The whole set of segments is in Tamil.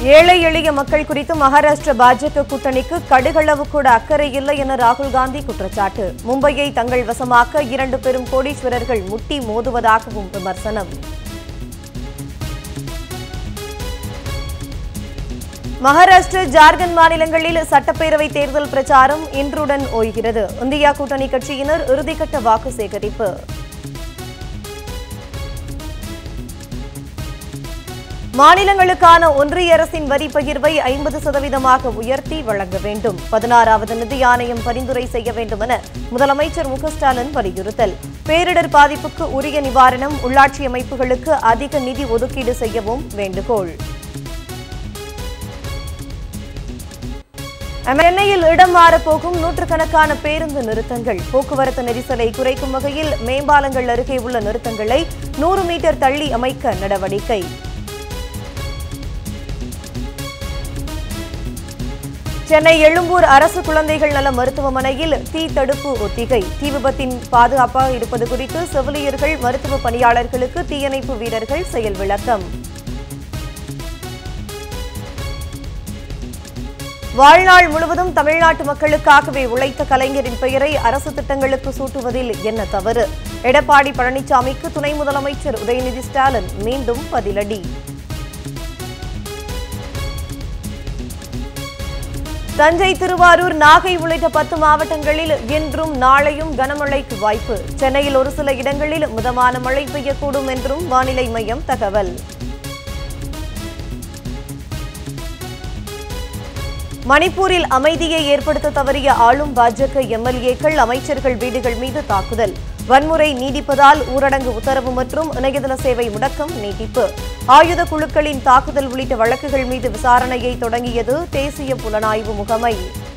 ஏழை எளிய மக்கள் குறித்து மகாராஷ்டிர பாஜக கூட்டணிக்கு கடுகளவு கூட அக்கறை இல்லை என ராகுல் காந்தி குற்றச்சாட்டு மும்பையை தங்கள் வசமாக்க இரண்டு பெரும் கோடீஸ்வரர்கள் முட்டி மோதுவதாகவும் விமர்சனம் மகாராஷ்டிரா ஜார்க்கண்ட் மாநிலங்களில் சட்டப்பேரவை தேர்தல் பிரச்சாரம் இன்றுடன் ஓய்கிறது இந்தியா கூட்டணி கட்சியினர் இறுதிக்கட்ட வாக்கு சேகரிப்பு மாநிலங்களுக்கான ஒன்றிய அரசின் வரி பகிர்வை ஐம்பது சதவீதமாக உயர்த்தி வழங்க வேண்டும் பதினாறாவது நிதி ஆணையம் பரிந்துரை செய்ய வேண்டும் என முதலமைச்சர் மு க ஸ்டாலின் வலியுறுத்தல் பேரிடர் பாதிப்புக்கு உரிய நிவாரணம் உள்ளாட்சி அமைப்புகளுக்கு அதிக நிதி ஒதுக்கீடு செய்யவும் வேண்டுகோள் சென்னையில் இடம் மாறப்போகும் நூற்றுக்கணக்கான பேருந்து நிறுத்தங்கள் போக்குவரத்து நெரிசலை குறைக்கும் வகையில் மேம்பாலங்கள் அருகே உள்ள நிறுத்தங்களை நூறு மீட்டர் தள்ளி அமைக்க நடவடிக்கை சென்னை எழும்பூர் அரசு குழந்தைகள் நல மருத்துவமனையில் தீ தடுப்பு ஒத்திகை தீ விபத்தின் பாதுகாப்பாக இருப்பது குறித்து செவிலியர்கள் மருத்துவ பணியாளர்களுக்கு தீயணைப்பு வீரர்கள் செயல் விளக்கம் வாழ்நாள் முழுவதும் தமிழ்நாட்டு மக்களுக்காகவே உழைத்த கலைஞரின் பெயரை அரசு திட்டங்களுக்கு சூட்டுவதில் என்ன தவறு எடப்பாடி பழனிசாமிக்கு துணை முதலமைச்சர் உதயநிதி ஸ்டாலின் மீண்டும் பதிலடி தஞ்சை திருவாரூர் நாகை உள்ளிட்ட பத்து மாவட்டங்களில் இன்றும் நாளையும் கனமழைக்கு வாய்ப்பு சென்னையில் ஒரு சில இடங்களில் மிதமான மழை பெய்யக்கூடும் என்றும் வானிலை மையம் தகவல் மணிப்பூரில் அமைதியை ஏற்படுத்த தவறிய ஆளும் பாஜக எம்எல்ஏக்கள் அமைச்சர்கள் வீடுகள் மீது தாக்குதல் வன்முறை நீடிப்பதால் ஊரடங்கு உத்தரவு மற்றும் இணையதள சேவை முடக்கம் நீட்டிப்பு ஆயுத குழுக்களின் தாக்குதல் உள்ளிட்ட வழக்குகள் மீது விசாரணையை தொடங்கியது தேசிய புலனாய்வு முகமை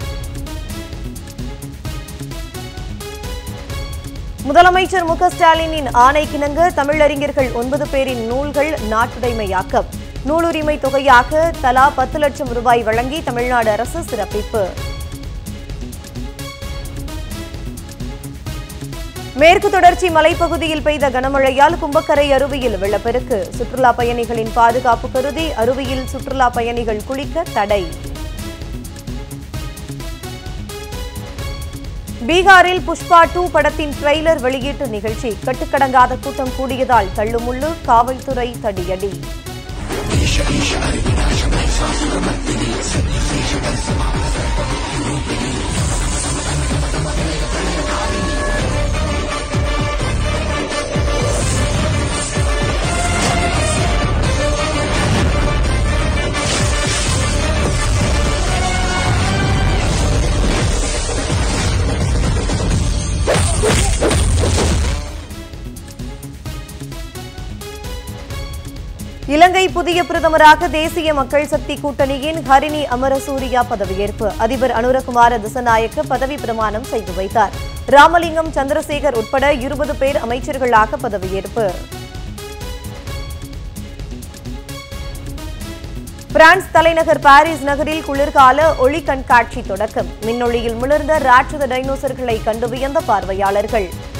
முதலமைச்சர் மு க ஸ்டாலினின் ஆணைக்கிணங்க தமிழறிஞர்கள் ஒன்பது பேரின் நூல்கள் நாட்டுடைமையாக்கம் நூலுரிமை தொகையாக தலா பத்து லட்சம் ரூபாய் வழங்கி தமிழ்நாடு அரசு சிறப்பிப்பு மேற்கு தொடர்ச்சி மலைப்பகுதியில் பெய்த கனமழையால் கும்பக்கரை அருவியில் வெள்ளப்பெருக்கு சுற்றுலா பயணிகளின் பாதுகாப்பு கருதி அருவியில் சுற்றுலா பயணிகள் குளிக்க தடை பீகாரில் புஷ்பா டூ படத்தின் ட்ரெய்லர் வெளியீட்டு நிகழ்ச்சி கட்டுக்கடங்காத கூட்டம் கூடியதால் தள்ளுமுள்ளு காவல்துறை தடியடி இலங்கை புதிய பிரதமராக தேசிய மக்கள் சக்தி கூட்டணியின் ஹரிணி அமரசூரியா பதவியேற்பு அதிபர் அனுரகுமார திசநாயக்க பதவி பிரமாணம் செய்து வைத்தார் ராமலிங்கம் சந்திரசேகர் உட்பட இருபது பேர் அமைச்சர்களாக பதவியேற்பு பிரான்ஸ் தலைநகர் பாரிஸ் நகரில் குளிர்கால ஒளி கண்காட்சி தொடக்கம் மின்னொளியில் மிளர்ந்த ராட்சத டைனோசர்களை கண்டு வியந்த பார்வையாளர்கள்